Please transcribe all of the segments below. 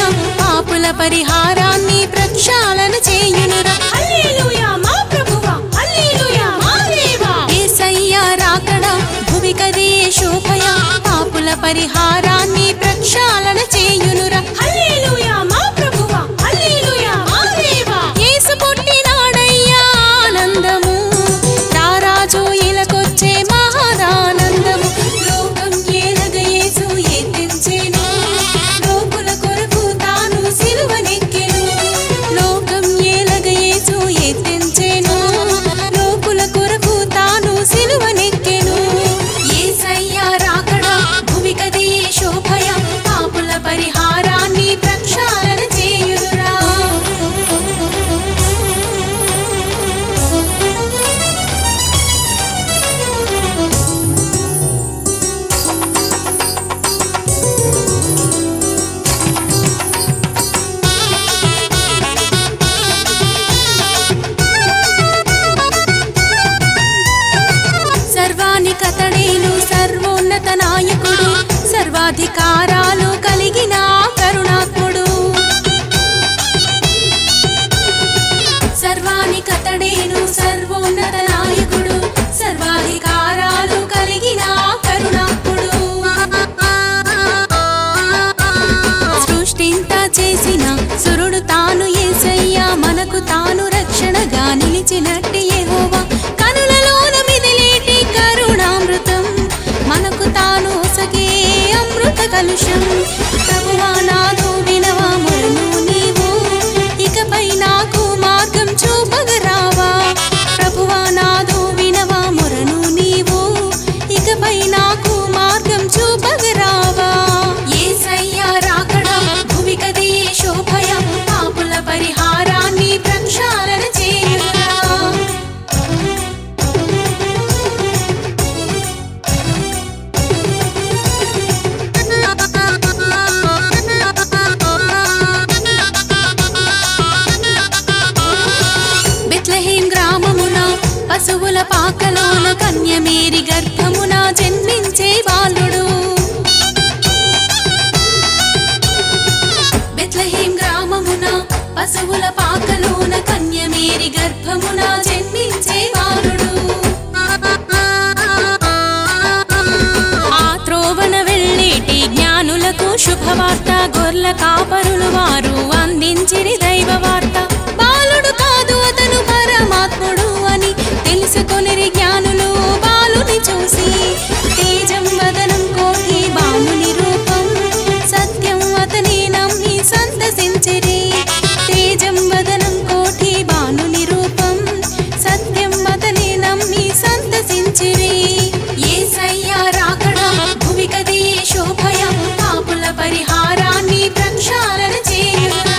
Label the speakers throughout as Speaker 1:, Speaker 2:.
Speaker 1: పాపుల పరిహారాన్ని ప్రక్షాళన చేయునురా
Speaker 2: హల్లెలూయా మా ప్రభువా హల్లెలూయా మా దేవా
Speaker 1: ఏసయ్య రాకడా భువికదే శోభయ పాపుల పరిహారాన్ని ప్రక్షాళన చేయునురా
Speaker 2: హల్లెలూయా మా ప్రభువా హల్లెలూయా మా దేవా
Speaker 1: యేసు పుట్టినాడయ్యా ఆనందము రారాజు ఇలకొచ్చే మహాదానందము లోకం ఏలగ యేసు ఎత్తించెను లోకుల కొరకు తాను సిలువనెక్కెను లోకం ఏలగ యేసు ఎత్తించెను లోకుల కొరకు తాను సిలువనెక్కెను యేసయ్య రాకడా భువికదే శోభయ పాపుల పరిహారాన్ని ప్రక్షాళన చేయురా సర్వానికతడేను సర్వోన్నత నాయకుడు సర్వాధికారాలు కలిగిన కరుణాత్ముడు సర్వానికతడేను సర్వోన్నత నాయకుడు సర్వాధికారాలు కలిగిన కరుణాత్ముడు సృష్టింత చేసిన సురుడు తాను ఏసయ్య మనకు తాను రక్షణగా నిలిచినట్టి యెహోవా కనులలోన మిదిలేటి కరుణామృతం మనకు తాను ఒసగే అమృత కలుషం ప్రభువా నాదు వినవా మొరను నీవు ఇకపై నాకు మార్గం చూపగరావా ప్రభువా నాదు వినవా మొరను నీవు ఇకపై నాకు మార్గం చూపగరావా యేసయ్య రాకడా భువికదే శోభయ పాపుల పరిహారాన్ని ప్రక్షాళన చేయురా బెత్లెహేం గ్రామమున పశువుల పాకలోన కన్యమేరి గర్భమున జన్మించే బాలుడు బెత్లెహేం గ్రామమున పశువుల పాకలోన కన్యమేరి గర్భమున జన్మించే బాలుడు ఆ త్రోవన వెళ్ళేటి జ్ఞానులకు శుభవార్త గొర్ల కాపరులు వారు అందించిరి దైవ వార్త బాలుడు కాదు అతను పరమాత్ముడు అని తెలుసుకొనిరి జ్ఞానులు బాలుని చూసి తేజం వదనం కోటి బాలుని రూపం సత్యం అతని నమ్మి సంతసించిరి తేజం వదనం కోటి బాలుని రూపం సత్యం అతని నమ్మి సంతసించిరి యేసయ్య రాకడా భువికదే శోభయ పాపుల పరిహారాన్ని ప్రక్షాళన చేయురా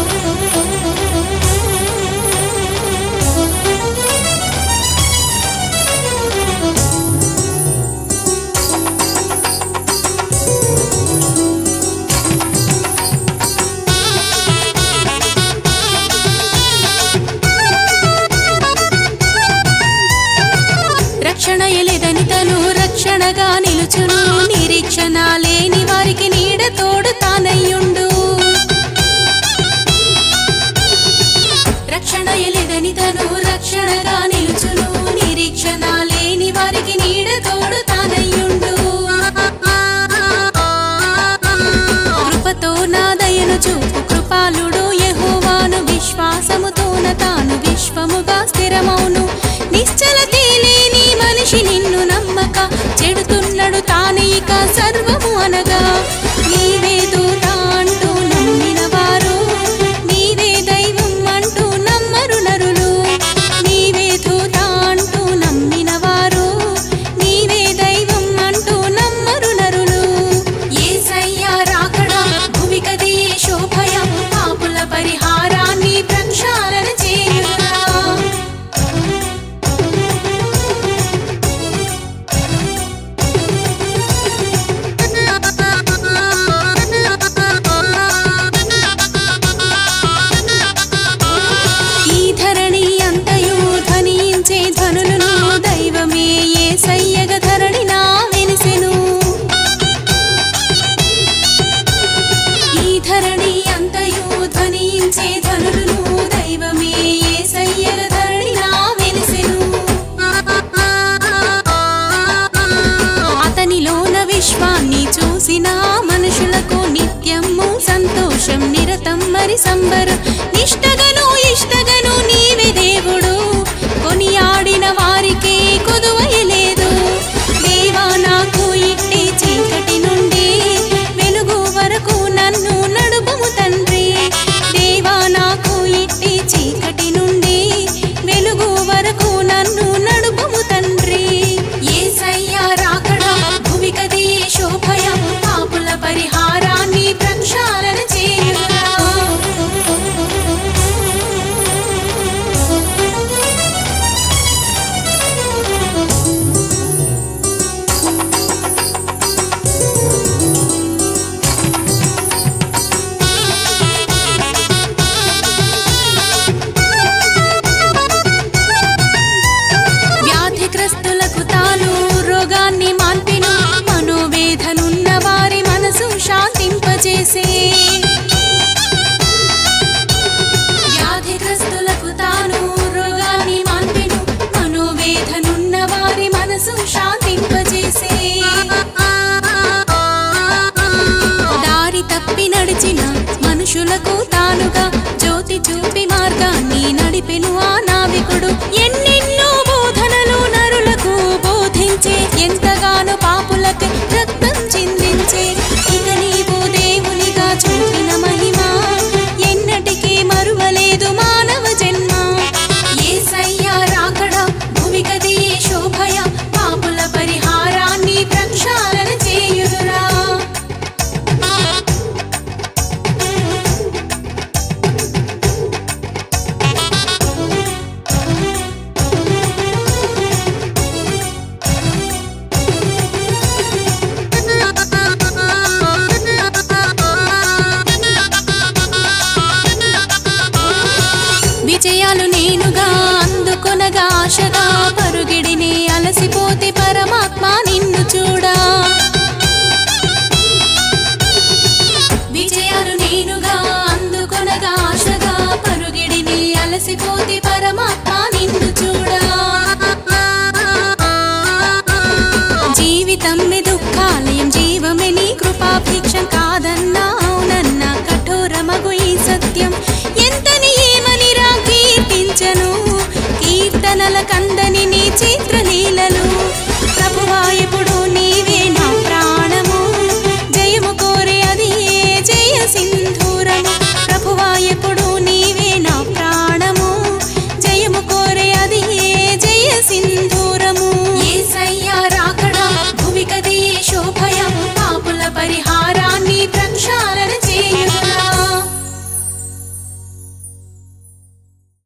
Speaker 1: రక్షణ ఎలేదని తను రక్షణగా నిలుచును నిరీక్షణ లేని వారికి నీడ తోడు తానయ్యుండు రక్షణ ఎలేదని తను రక్షణగా నిలుచును నిరీక్షణ లేని వారికి నీడ తోడు తానయ్యుండు కృపతో నా దయను చూపు కృపాలుడు యెహోవాను విశ్వాసముతోన తాను విశ్వముగా స్థిరమౌను నిశ్చల తేలేని మనిషి నిన్ను నమ్మక చెడుతున్నాడు తాను ఇక సర్వము అనగా నీవే దూత అంటూ నమ్మిన వారు నీవే దైవం అంటూ నమ్మరు నరులు నీవే దూత అంటూ నమ్మిన వారు నీవే దైవం చేసిన మనుషులకు నిత్యము సంతోషం నిరతం మరి సంబరం నిష్టగను ఇష్టగను నీవే దేవుడు కొనియాడిన వారికి కొదువయలేదు దేవా నాకు ఇట్టి చీకటి నుండి వెలుగు వరకు నన్ను నడుపుము తండ్రి దేవా నాకు ఇట్టి చీకటి నుండి వెలుగు వరకు నన్ను నడుపుము తండ్రి యేసయ్యా రాకడా భువికది శోభయ పాపుల పరిహారాన్ని ప్రక్షాళన చేయురా వ్యాధిగ్రస్తులకు తాను రోగాన్ని మాన్పిను మనోవేదనున్న వారి మనసు శాంతింపజేసే వ్యాధిగ్రస్తులకు తాను రోగాన్ని మాన్పిను మనోవేదనున్న వారి మనసు శాంతింపజేసే దారి తప్పి నడిచిన మనుషులకు తానుగా జ్యోతి చూపి మార్గాన్ని నడిపెను ఆ నావికుడు ఎన్నెన్నో బోధనలు నరులకు బోధించే ఎంతగానో పాపులకు రక్తం చిందించే ఇక నీవు దేవునిగా చూపిన మహిమ ఎన్నటికీ మరువలేదు మానవ జన్మ యేసయ్యా రాకడా భువిగది శోభయ పాపుల పరిహారాన్ని ప్రక్షాళన చేయుదురా విజయాలు నేనుగా అందుకొనగా ఆశగా పరుగిడిని అలసిపోతే పరమాత్మ నిన్ను చూడా విజయాలు నేనుగా అందుకొనగా ఆశగా పరుగిడిని అలసిపోతే పరమాత్మ నిన్ను చూడా జీవితం మీ దుఃఖాలయం జీవమే నీ కృపాభిక్షం కాదన్నా అవునన్నా కఠోరమగు ఈ సత్యం ఎంతని ఏమనిరా కీర్తించను కీర్తనల కందని